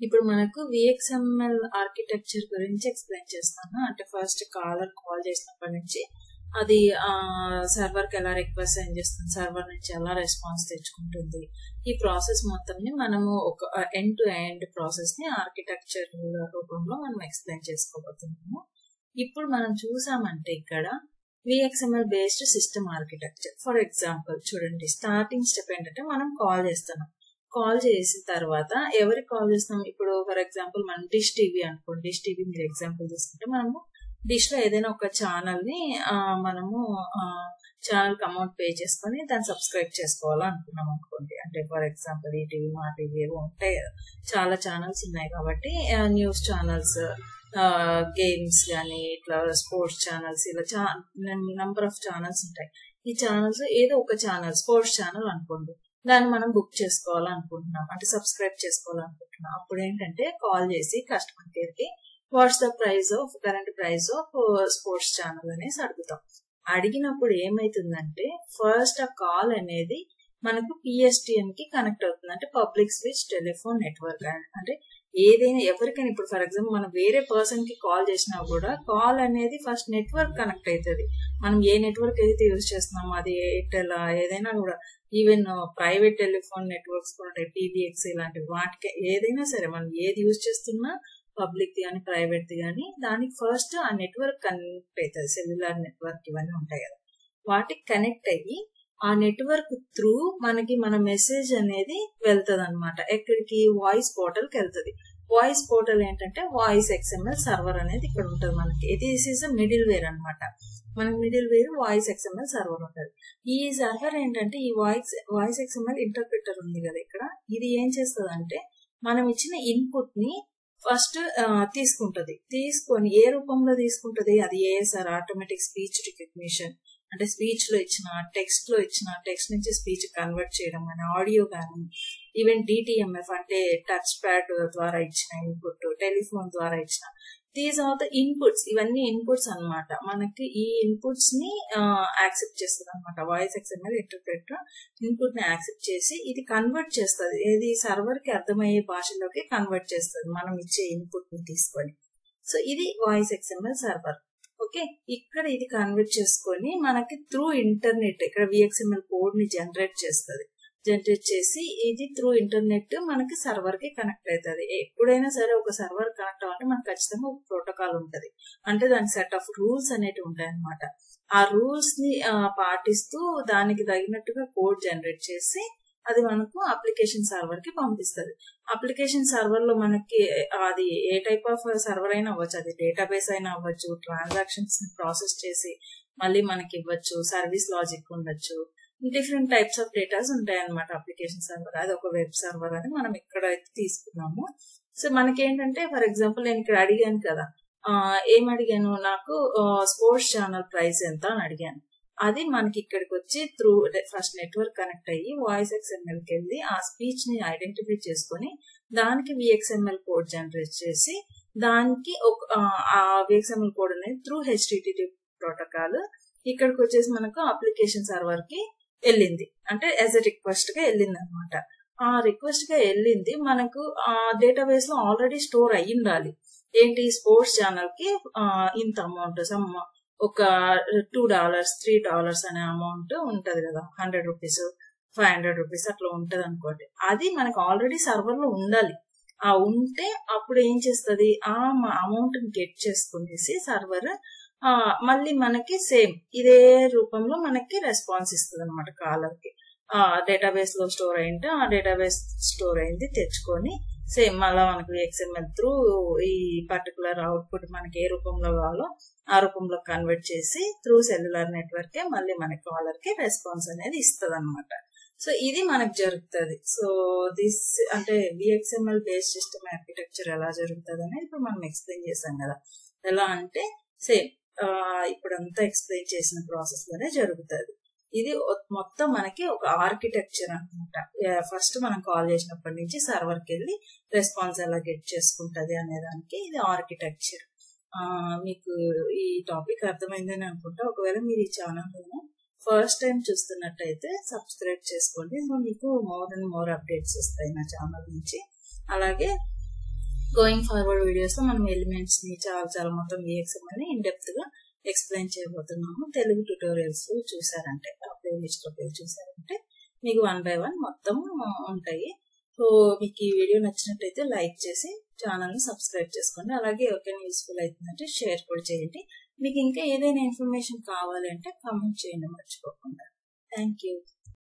ఇప్పుడు మనకు VXML architecture గురించి ఎక్స్ప్లెయిన్ చేస్తాను అంటే ఫస్ట్ కాలర్ కాల్ చేసినప్పటి నుంచి అది సర్వర్ కి ఎలా రిక్వెస్ట్ సెండ్ చేస్తుంది సర్వర్ నుంచి ఎలా రెస్పాన్స్ తెచ్చుకుంటుంది ఈ ప్రాసెస్ మొత్తంని మనము ఒక ఎండ్ టు ఎండ్ ప్రాసెస్ ని ఆర్కిటెక్చర్ రూపంలో మనం ఎక్స్ప్లెయిన్ చేసుకోబోతున్నాము ఇప్పుడు మనం చూసామంటే ఇక్కడ VXML based system architecture for example చూడండి స్టార్టింగ్ స్టెప్ ఏంటంటే మనం కాల్ చేస్తున్నాం కాల్ చేసిన తర్వాత ఎవరికి కాల్ చేస్తున్నాం ఇప్పుడు ఫర్ ఎగ్జాంపుల్ మనం డిష్ టీవీ అనుకోండి డిష్ టీవీ మీరు ఎగ్జాంపుల్ తీసుకుంటే మనము డిష్ లో ఏదైనా ఒక ఛానల్ ని మనము ఛానల్ కి అమౌంట్ పే చేసుకొని దాన్ని సబ్స్క్రైబ్ చేసుకోవాలనుకున్నాం అనుకోండి అంటే for example E TV Maa TV ఏవో ఉంటాయి చాలా ఛానల్స్ ఉన్నాయి కాబట్టి న్యూస్ ఛానల్స్ గేమ్స్ కానీ ఇట్లా స్పోర్ట్స్ ఛానల్స్ ఇలా చా నంబర్ ఆఫ్ ఛానల్స్ ఉంటాయి ఈ ఛానల్స్ ఏదో ఒక ఛానల్ స్పోర్ట్స్ ఛానల్ అనుకోండి దాన్ని మనం బుక్ చేసుకోవాలనుకుంటున్నాం అంటే సబ్స్క్రైబ్ చేసుకోవాలనుకుంటున్నాం అప్పుడు ఏంటంటే కాల్ చేసి కస్టమర్ కేర్ కి what's the price of current price of sports channel అనేసి అడుగుతాం అడిగినప్పుడు ఏమైతుందంటే ఫస్ట్ ఆ కాల్ అనేది మనకు పిఎస్టిఎన్ కి కనెక్ట్ అవుతుంది అంటే పబ్లిక్ స్విచ్ టెలిఫోన్ నెట్వర్క్ అంటే ఏదైనా ఎవరికైనా ఇప్పుడు ఫర్ ఎగ్జాంపుల్ మనం వేరే పర్సన్ కి కాల్ చేసినా కూడా కాల్ అనేది ఫస్ట్ నెట్వర్క్ కనెక్ట్ అవుతుంది మనం ఏ నెట్వర్క్ ఏదైతే యూజ్ చేస్తున్నామో అది ఎయిర్టెల్ ఏదైనా కూడా ఈవెన్ ప్రైవేట్ టెలిఫోన్ నెట్వర్క్స్ కూడా ఉంటాయి టీవీఎక్స్ ఇలాంటివి వాటికి ఏదైనా సరే మనం ఏది యూజ్ చేస్తున్నా పబ్లిక్ ది కానీ ప్రైవేట్ ది కానీ దానికి ఫస్ట్ ఆ నెట్వర్క్ కనెక్ట్ అవుతుంది సెల్యులార్ నెట్వర్క్ ఇవన్నీ ఉంటాయి కదా వాటికి కనెక్ట్ అయ్యి ఆ నెట్వర్క్ త్రూ మనకి మన మెసేజ్ అనేది వెళ్తుంది అనమాట ఎక్కడికి వాయిస్ పోర్టల్ కి వెళ్తుంది వాయిస్ పోర్టల్ ఏంటంటే వాయిస్ ఎక్స్ఎంఎల్ సర్వర్ అనేది ఇక్కడ ఉంటుంది మనకి ఇది ఇస్ మిడిల్ వేర్ అనమాట మనకి middleware voice XML server ఉంటుంది ఈ సర్వర్ ఏంటంటే ఈ వాయిస్ వాయిస్ ఎక్స్ఎంఎల్ ఇంటర్ప్రిటర్ ఉంది కదా ఇక్కడ ఇది ఏం చేస్తుంది అంటే మనం ఇచ్చిన ఇన్పుట్ ని ఫస్ట్ తీసుకుంటది తీసుకొని ఏ రూపంలో తీసుకుంటది అది ఏఎస్ఆర్ ఆటోమేటిక్ స్పీచ్ రికగ్నిషన్ అంటే స్పీచ్ లో ఇచ్చిన టెక్స్ట్ లో ఇచ్చిన టెక్స్ట్ నుంచి స్పీచ్ కన్వర్ట్ చేయడం కానీ ఆడియో కానీ ఈవెన్ డిటిఎంఎఫ్ అంటే టచ్ ప్యాడ్ ద్వారా ఇచ్చిన ఇన్పుట్ టెలిఫోన్ ద్వారా ఇచ్చిన దీస్ ఆర్ ద ఇన్పుట్స్ ఇవన్నీ ఇన్పుట్స్ అనమాట మనకి ఈ ఇన్పుట్స్ ని యాక్సెప్ట్ చేస్తుంది అనమాట వాయిస్ ఎక్స్ఎంఎల్ ఇంటర్ప్రెటర్ ఇన్పుట్ ని యాక్సెప్ట్ చేసి ఇది కన్వర్ట్ చేస్తుంది ఏది సర్వర్ కి అర్థమయ్యే భాషలోకి కన్వర్ట్ చేస్తుంది మనం ఇచ్చే ఇన్పుట్ ని తీసుకొని సో ఇది వాయిస్ ఎక్స్ఎంఎల్ సర్వర్ ఓకే ఇక్కడ ఇది కన్వర్ట్ చేసుకొని మనకి త్రూ ఇంటర్నెట్ ఇక్కడ విఎక్స్ఎంఎల్ కోడ్ ని జనరేట్ చేస్తుంది జనరేట్ చేసి ఇది త్రూ ఇంటర్నెట్ మనకి సర్వర్ కి కనెక్ట్ అవుతుంది ఎప్పుడైనా సరే ఒక సర్వర్ కనెక్ట్ అవ్వాలంటే మనకు ఖచ్చితంగా ఒక ప్రోటోకాల్ ఉంటది అంటే దాని సెట్ ఆఫ్ రూల్స్ అనేవి ఉంటాయి అనమాట ఆ రూల్స్ ని పాటిస్తూ దానికి తగినట్టుగా కోడ్ జనరేట్ చేసి అది మనకు అప్లికేషన్ సర్వర్ కి పంపిస్తుంది అప్లికేషన్ సర్వర్ లో మనకి అది ఏ టైప్ ఆఫ్ సర్వర్ అయినా అవ్వచ్చు అది డేటాబేస్ అయినా అవ్వచ్చు ట్రాన్సాక్షన్స్ ప్రాసెస్ చేసి మళ్ళీ మనకి ఇవ్వచ్చు సర్వీస్ లాజిక్ ఉండొచ్చు డిఫరెంట్ టైప్స్ ఆఫ్ డేటాస్ ఉంటాయి అనమాట అప్లికేషన్ సర్వర్ అది ఒక వెబ్ సర్వర్ అని మనం ఇక్కడ అయితే తీసుకున్నాము సో మనకేంటంటే ఫర్ ఎగ్జాంపుల్ నేను ఇక్కడ అడిగాను కదా ఏం అడిగాను నాకు స్పోర్ట్స్ ఛానల్ ప్రైస్ ఎంత అని అడిగాను అది మనకి ఇక్కడికి వచ్చి త్రూ ఫస్ట్ నెట్వర్క్ కనెక్ట్ అయ్యి వాయిస్ ఎక్స్ఎంఎల్ కి వెళ్ళి ఆ స్పీచ్ ని ఐడెంటిఫై చేసుకొని దానికి విఎక్స్ఎంఎల్ కోడ్ జనరేట్ చేసి దానికి ఒక ఆ విఎక్స్ఎంఎల్ కోడ్ అనేది త్రూ హెచ్టిటి ప్రోటోకాల్ ఇక్కడికి వచ్చేసి మనకు అప్లికేషన్ సర్వర్ కి వెళ్ళింది అంటే యాజ్ ఎ రిక్వెస్ట్ గా వెళ్ళింది అనమాట ఆ రిక్వెస్ట్ గా వెళ్ళింది మనకు ఆ డేటాబేస్ లో ఆల్రెడీ స్టోర్ అయ్యి ఉండాలి ఏంటి స్పోర్ట్స్ ఛానల్ కి ఇంత అమౌంట్ సమ్ ఒక టూ డాలర్స్ త్రీ డాలర్స్ అనే అమౌంట్ ఉంటది కదా hundred rupees five hundred rupees అట్లా ఉంటది అనుకోండి అది మనకు ఆల్రెడీ సర్వర్ లో ఉండాలి ఆ ఉంటే అప్పుడు ఏం చేస్తుంది ఆ అమౌంట్ గెట్ చేసుకునేసి సర్వర్ మళ్ళీ మనకి సేమ్ ఇదే రూపంలో మనకి రెస్పాన్స్ ఇస్తుంది అనమాట కాలర్ కి ఆ డేటాబేస్ లో స్టోర్ అయింటే ఆ డేటాబేస్ స్టోర్ అయింది తెచ్చుకొని సేమ్ మళ్ళీ మనకు ఎక్స్ఎంఎల్ త్రూ ఈ పర్టికులర్ అవుట్పుట్ మనకి ఏ రూపంలో కావాలో ఆ రూపంలో కన్వర్ట్ చేసి త్రూ సెల్యులర్ నెట్వర్క్ మళ్ళీ మన కాలర్ కి రెస్పాన్స్ అనేది ఇస్తుంది అనమాట సో ఇది మనకు జరుగుతుంది సో దిస్ అంటే విఎక్స్ఎంఎల్ బేస్డ్ సిస్టమ్ ఆర్కిటెక్చర్ ఎలా జరుగుతుంది అనేది ఇప్పుడు మనం ఎక్స్ప్లెయిన్ చేసాం కదా ఎలా అంటే సేమ్ ఇప్పుడంతా ఎక్స్ప్లెయిన్ చేసిన ప్రాసెస్ లోనే జరుగుతుంది ఇది మొత్తం మనకి ఒక ఆర్కిటెక్చర్ అనమాట ఫస్ట్ మనం కాల్ చేసినప్పటి నుంచి సర్వర్కి వెళ్ళి రెస్పాన్స్ ఎలా గెట్ చేసుకుంటది అనే దానికి ఇది ఆర్కిటెక్చర్ మీకు ఈ టాపిక్ అర్థమైందని అనుకుంటా ఒకవేళ మీరు ఈ ఛానల్ ఫస్ట్ టైం చూస్తున్నట్టయితే సబ్స్క్రైబ్ చేసుకోండి సో మీకు మోర్ అండ్ మోర్ అప్డేట్స్ వస్తాయి నా ఛానల్ నుంచి అలాగే గోయింగ్ ఫార్వర్డ్ వీడియోస్ లో మనం ఎలిమెంట్స్ ని చాలా చాలా మొత్తం EXML ని ఇన్ డెప్త్ గా ఎక్స్ప్లెయిన్ చేయబోతున్నాము తెలుగు ట్యూటోరియల్స్ చూసారంటే ఆ ప్లేలిస్ట్ లో చూసారంటే మీకు వన్ బై వన్ మొత్తం ఉంటాయి సో మీకు ఈ వీడియో నచ్చినట్టయితే లైక్ చేసి ఛానల్ ని సబ్స్క్రైబ్ చేసుకోండి అలాగే ఎవరికైనా యూస్ఫుల్ అవుతుందంటే షేర్ కూడా చేయండి మీకు ఇంకా ఏదైనా ఇన్ఫర్మేషన్ కావాలి అంటే కామెంట్ చేయండి మర్చిపోకుండా థ్యాంక్ యూ